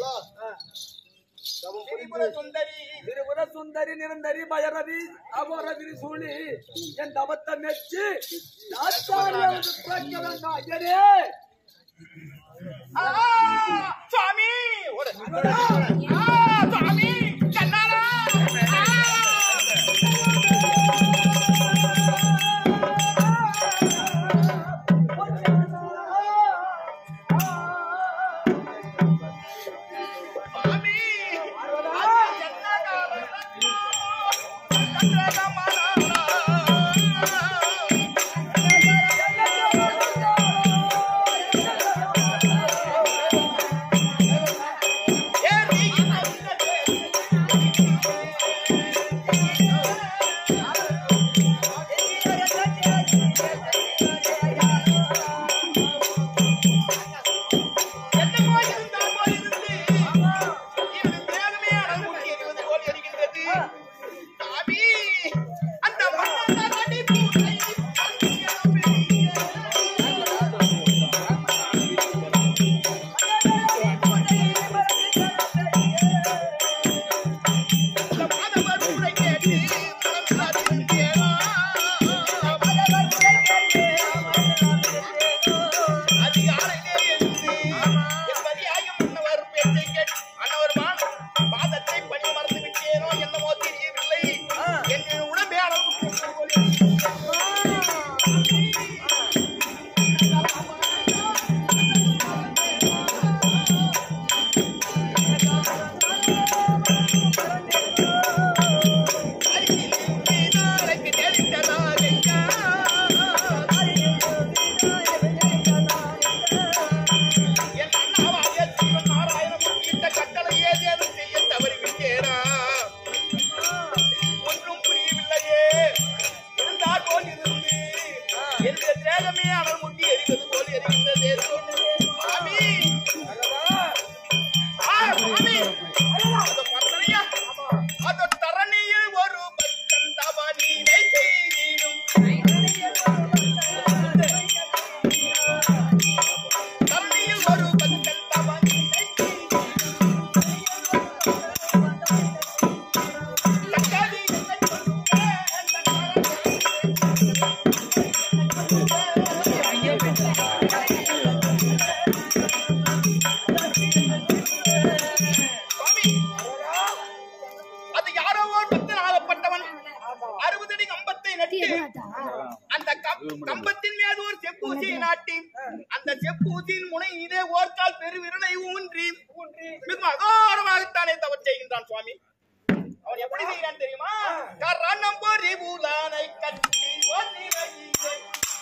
திரிபுர சுந்தரி திருபுர சுந்தரி நிரந்தரி பயரவி அகோர விரிசூழி என் தவத்தை மெச்சு நாத்தாரியாவது பிறக்க வேண்டாம் ஐயரே ஆ, சுவாமி ஒரு ஆ, சுவாமி கண்ணாரா ஆ. சுவாமி அது என்னமோ இருந்தால் போல் இருந்து இவன் தேகமே அனல்மூட்டி எரிவது போல் எரிகின்றது. சாமி, அந்த மன்னன் அடி பூனை அந்த மாதவர் உரை கேட்டு மனம் சாதித்தேனா. அதிகாலையிலே எழுந்து என் பரியாயும் முன்னவர் பேச்சை கேட்டு அன்னவர் வான் பாதத்தை பணி மறந்து விட்டேனோ என்னமோ தெரியவில்லை என்று உடம்பே அளவு என் அண்ணாவாகிய சிவன் நாராயணன் இட்ட கட்டளை ஏதேனும் செய்ய தவறிவிட்டேனா? ஒன்றும் புரியவில்லையே. இருந்தால் போல் இருந்து, என்னுடைய தேகமே அனல் முட்டி எரிவது போல் எரிகின்றதே. சுவாமி! ஆ, சுவாமி! அதோ பார்த்தனையா? அதோ தரணியில் ஒரு பக்தன் தவணினை செய்திடும் தரணியில் ஒரு பக்தன் தவணினை செய்திடும் தக்காளி என்னை சுவாமி அது யாரோ ஒரு பக்தன் ஆகப்பட்டவன் அறுபது அடி கம்பத்தை நட்டு அந்த கம்- கம்பத்தின் மீது ஒரு செப்பூசியை நாட்டி அந்த செப்பூசியின் முனையிலே ஓர்கால் பெருவிரலை ஊன்றி மிகவும் அகாரமாகத்தானே தவறு செய்கின்றான் சுவாமி அவன் எப்படி செய்கிறான் தெரியுமா கரணம் பொறி பூலானை கட்டி ஒன்னிலையிலே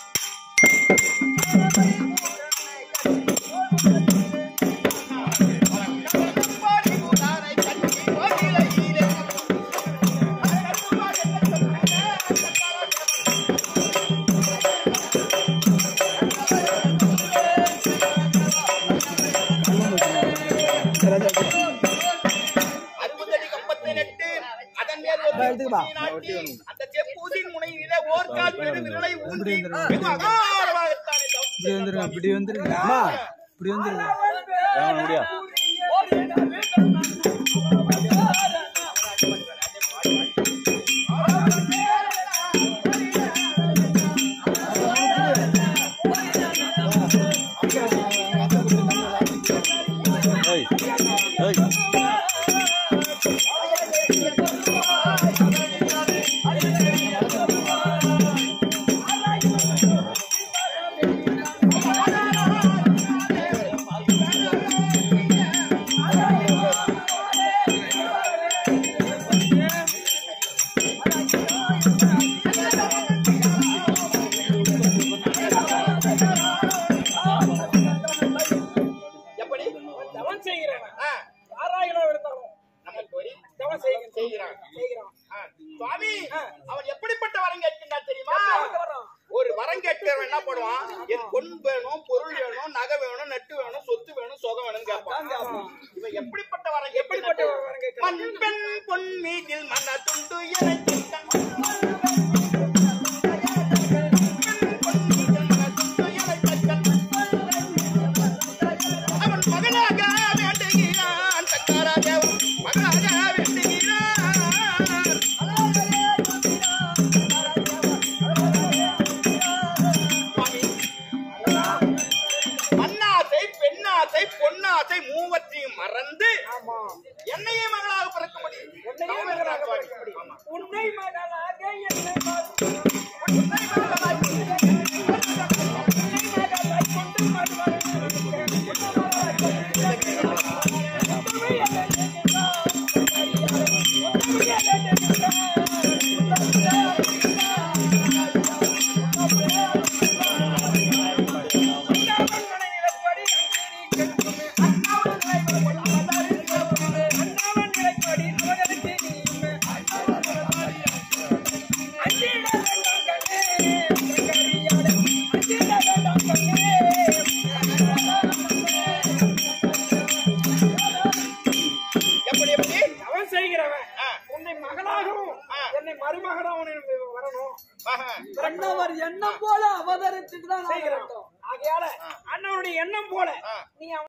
கரணம் பொறி பூலானை கட்டி ஒன்னிலையிலே அறுபது அடி கம்பத்தை நட்டு அதன் மேல் ஒரு செப்பூசியை நாட்டி, அந்த செப்பூசியின் முனையிலே ஓர்கால் பெருவிரலை ஊன்றி வெகு அகாரமாகத்தானே தவறு இப்படி வந்துருங்க அம்மா இப்படி வந்துருங்க எப்படி தவம் செய்கிறேன் ஆ, ஆராயணம் எடுத்தாலும் நம்ம கோரி தவம் செய்கிறேன் செய்கிறான் செய்கிறான் ஆ, சுவாமி அவன் எப்படிப்பட்ட வரம் கேட்கின்றான் தெரியுமா வரம்? ஒரு வரம் கேட்கிறவன் என்ன பண்ணுவான் என் பொன் வேணும் பொருள் வேணும் நகை வேணும் நட்டு வேணும் சொத்து வேணும் சொகம் வேணும் கேட்பான் இவன் எப்படிப்பட்ட வரம் எப்படிப்பட்ட கேட்கின்றான் ஒரு வரம் கேட்கிறான்? மண் பெண் பொன் மீதில் மன துண்டு எனக்கு அவன் மகனாக வேண்டுகிறான் ஆமா என்னையே மகளாக பிறக்கும்படி என்னையே மகளாக பிறக்கும்படி. ஆமா. உன்னை மகளாக என்னை பார்த்து உன்னை மகளாக எப்படி எப்படி அவன் செய்கிறவன் ஆ. உன்னை மகளாகவும் ஆ. என்னை மருமகனாகவும் வரணும் ஆஹா. அண்ணவர் எண்ணம் போல அவதரிச்சுட்டு தான் செய்கிறான் ஆகையால அண்ணனுடைய எண்ணம் போல ஆ. நீ அவன்